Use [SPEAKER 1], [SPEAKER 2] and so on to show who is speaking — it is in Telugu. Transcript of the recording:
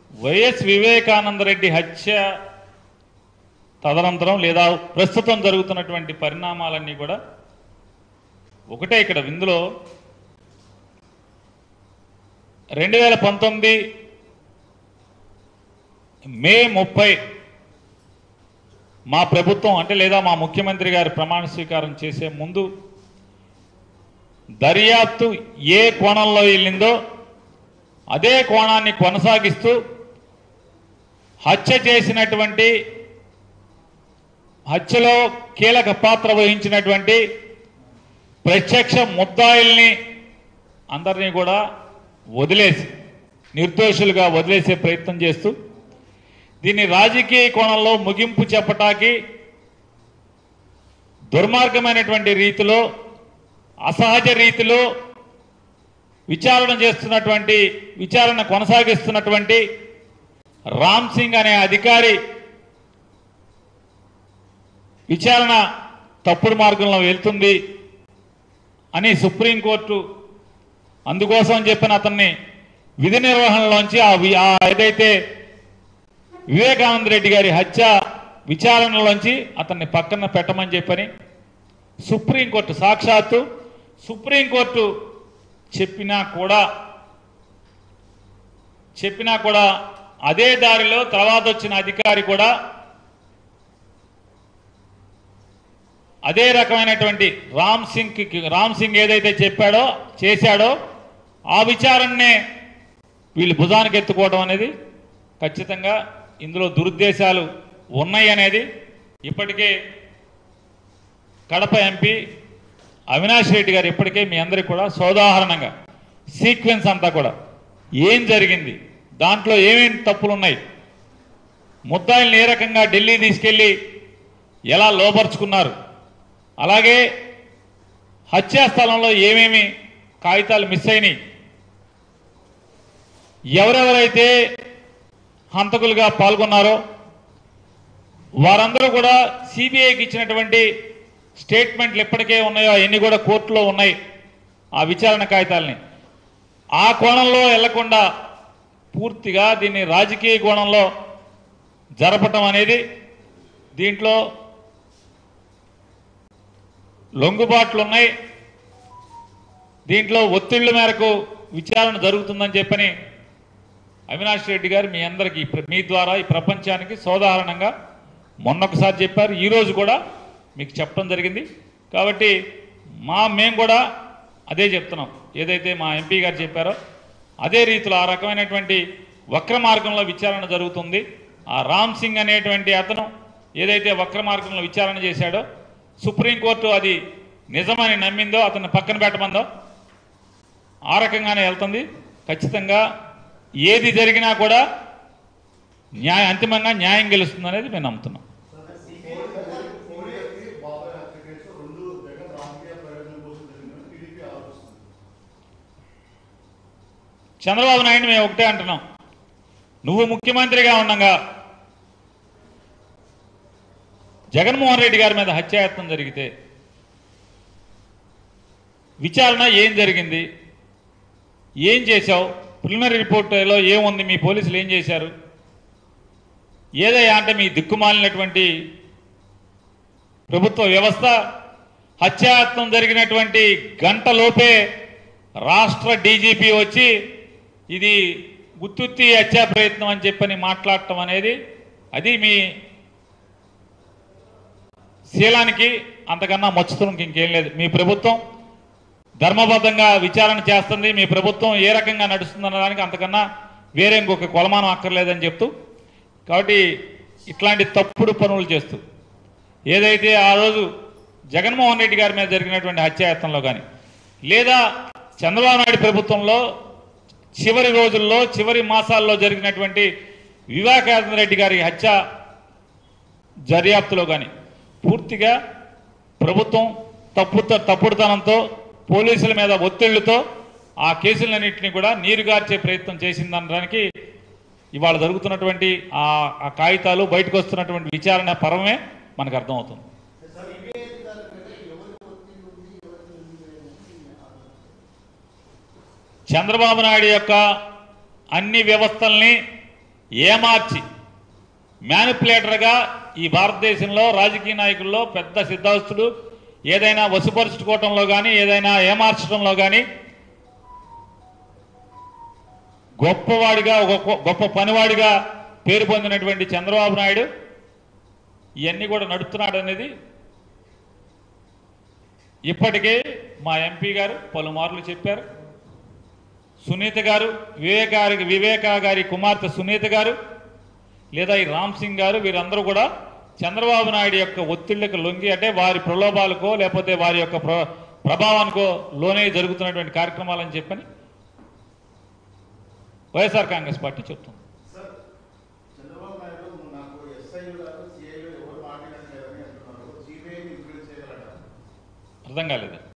[SPEAKER 1] వైఎస్ వివేకానందరెడ్డి హత్య తదనంతరం లేదా ప్రస్తుతం జరుగుతున్నటువంటి పరిణామాలన్నీ కూడా ఒకటే ఇక్కడ ఇందులో రెండు వేల పంతొమ్మిది మే ముప్పై మా ప్రభుత్వం అంటే లేదా మా ముఖ్యమంత్రి గారి ప్రమాణ స్వీకారం చేసే ముందు దర్యాప్తు ఏ కోణంలో వెళ్ళిందో అదే కోణాన్ని కొనసాగిస్తూ హత్య చేసినటువంటి హత్యలో కీలక పాత్ర వహించినటువంటి ప్రత్యక్ష ముద్దాయిల్ని అందరినీ కూడా వదిలేసి నిర్దోషులుగా వదిలేసే ప్రయత్నం చేస్తూ దీన్ని రాజకీయ కోణంలో ముగింపు చెప్పటానికి దుర్మార్గమైనటువంటి రీతిలో అసహజ రీతిలో విచారణ చేస్తున్నటువంటి విచారణ కొనసాగిస్తున్నటువంటి రామ్ సింగ్ అనే అధికారి విచారణ తప్పుడు మార్గంలో వెళ్తుంది అని సుప్రీంకోర్టు అందుకోసం చెప్పిన అతన్ని విధి నిర్వహణలోంచి ఆ వి- ఆ ఏదైతే వివేకానంద రెడ్డి గారి హత్య విచారణలోంచి అతన్ని పక్కన పెట్టమని చెప్పని సుప్రీంకోర్టు సాక్షాత్తు సుప్రీంకోర్టు చెప్పినా కూడా చెప్పినా కూడా అదే దారిలో తర్వాత వచ్చిన అధికారి కూడా అదే రకమైనటువంటి రామ్ సింగ్ రామ్ సింగ్ ఏదైతే చెప్పాడో చేశాడో ఆ విచారణనే వీళ్ళు భుజానికి ఎత్తుకోవడం అనేది ఖచ్చితంగా ఇందులో దురుద్దేశాలు ఉన్నాయి అనేది ఇప్పటికే కడప ఎంపీ అవినాష్ రెడ్డి గారు ఇప్పటికే మీ అందరికీ కూడా సోదాహరణంగా సీక్వెన్స్ అంతా కూడా ఏం జరిగింది దాంట్లో ఏమేమి తప్పులు ఉన్నాయి ముద్దాయిల్ని ఏ రకంగా ఢిల్లీ తీసుకెళ్ళి ఎలా లోపరుచుకున్నారు అలాగే హత్యా స్థలంలో ఏమేమి కాగితాలు మిస్ అయినాయి ఎవరెవరైతే హంతకులుగా పాల్గొన్నారో వారందరూ కూడా సిబిఐకి ఇచ్చినటువంటి స్టేట్మెంట్లు ఎప్పటికే ఉన్నాయో అవన్నీ కూడా కోర్టులో ఉన్నాయి ఆ విచారణ కాగితాలని ఆ కోణంలో వెళ్లకుండా పూర్తిగా దీన్ని రాజకీయ కోణంలో జరపటం అనేది దీంట్లో లొంగుబాట్లు ఉన్నాయి దీంట్లో ఒత్తిళ్ల మేరకు విచారణ జరుగుతుందని చెప్పని అవినాష్ రెడ్డి గారు మీ అందరికీ ప్ర- మీ ద్వారా ఈ ప్రపంచానికి సోదాహరణంగా మొన్నొకసారి చెప్పారు ఈరోజు కూడా మీకు చెప్పడం జరిగింది కాబట్టి మా మేము కూడా అదే చెప్తున్నాం ఏదైతే మా ఎంపీ గారు చెప్పారో అదే రీతిలో ఆ రకమైనటువంటి వక్ర మార్గంలో విచారణ జరుగుతుంది ఆ రామ్ సింగ్ అనేటువంటి అతను ఏదైతే వక్ర మార్గంలో విచారణ చేశాడో సుప్రీంకోర్టు అది నిజమని నమ్మిందో అతన్ని పక్కన పెట్టమందో ఆ రకంగానే వెళ్తుంది ఖచ్చితంగా ఏది జరిగినా కూడా న్యాయ అంతిమంగా న్యాయం గెలుస్తుంది అనేది మేము నమ్ముతున్నాం
[SPEAKER 2] కోడియకి బాబాయ్ హత్య కేసు రెండు జగన్ రాజకీయ ప్రయోజనం కోసం జరిగిందని టీడీపీ ఆరోపిస్తుంది
[SPEAKER 1] చంద్రబాబు నాయుడు మేము ఒకటే అంటున్నాం నువ్వు ముఖ్యమంత్రిగా ఉండగా జగన్మోహన్ రెడ్డి గారి మీద హత్యాయత్నం జరిగితే విచారణ ఏం జరిగింది ఏం చేశావు ప్రిలిమినరీ రిపోర్టులో ఏముంది మీ పోలీసులు ఏం చేశారు ఏదయ్యా అంటే మీ దిక్కుమాలినటువంటి ప్రభుత్వ వ్యవస్థ హత్యాయత్నం జరిగినటువంటి గంటలోపే రాష్ట్ర డీజీపీ వచ్చి ఇది గుత్తుత్తి హత్యా ప్రయత్నం అని చెప్పని మాట్లాడటం అనేది అది మీ శీలానికి అంతకన్నా మచ్చుతనం ఇంకేం లేదు మీ ప్రభుత్వం ధర్మబద్ధంగా విచారణ చేస్తుంది మీ ప్రభుత్వం ఏ రకంగా నడుస్తుందన్న దానికి అంతకన్నా వేరే ఇంకొక కొలమానం అక్కర్లేదని చెప్తూ కాబట్టి ఇట్లాంటి తప్పుడు పనులు చేస్తూ ఏదైతే ఆ రోజు జగన్మోహన్ రెడ్డి గారి మీద జరిగినటువంటి హత్యాయత్నంలో కానీ లేదా చంద్రబాబు నాయుడు ప్రభుత్వంలో చివరి రోజుల్లో చివరి మాసాల్లో జరిగినటువంటి వివేకానంద రెడ్డి గారి హత్య దర్యాప్తులో కానీ పూర్తిగా ప్రభుత్వం తప్పు తప్పుడుతనంతో పోలీసుల మీద ఒత్తిళ్లతో ఆ కేసులన్నింటినీ కూడా నీరుగార్చే ప్రయత్నం చేసిందనడానికి ఇవాళ జరుగుతున్నటువంటి ఆ ఆ కాగితాలు బయటకు వస్తున్నటువంటి విచారణ పరమే మనకు అర్థమవుతుంది చంద్రబాబు నాయుడు యొక్క అన్ని వ్యవస్థల్ని ఏమార్చి మ్యానిపులేటర్గా ఈ భారతదేశంలో రాజకీయ నాయకుల్లో పెద్ద సిద్ధాస్తుడు ఏదైనా వసుపరుచుకోవటంలో కానీ ఏదైనా ఏమార్చడంలో కానీ గొప్పవాడిగా ఒక గొప్ప- గొప్ప పనివాడిగా పేరు పొందినటువంటి చంద్రబాబు నాయుడు ఇవన్నీ కూడా నడుపుతున్నాడు అనేది ఇప్పటికే మా ఎంపీ గారు పలుమార్లు చెప్పారు సునీత గారు వివేక గారి వివేక గారి కుమార్తె సునీత గారు లేదా ఈ రామ్ సింగ్ గారు వీరందరూ కూడా చంద్రబాబు నాయుడు యొక్క ఒత్తిళ్లకు లొంగి అంటే వారి ప్రలోభాలకో లేకపోతే వారి యొక్క ప్ర ప్రభావానికో లోనే జరుగుతున్నటువంటి కార్యక్రమాలని చెప్పని వైఎస్ఆర్ కాంగ్రెస్ పార్టీ చెప్తుంది
[SPEAKER 2] సార్ చంద్రబాబు నాయుడు నాకు ఎస్ఐలు గారు సిఐలు ఎవరు మాట్లాడలేదని అంటున్నారు సిబిఐని ఇన్ఫ్లుయెన్స్ చేయగలరా
[SPEAKER 1] అర్థం కాలేదు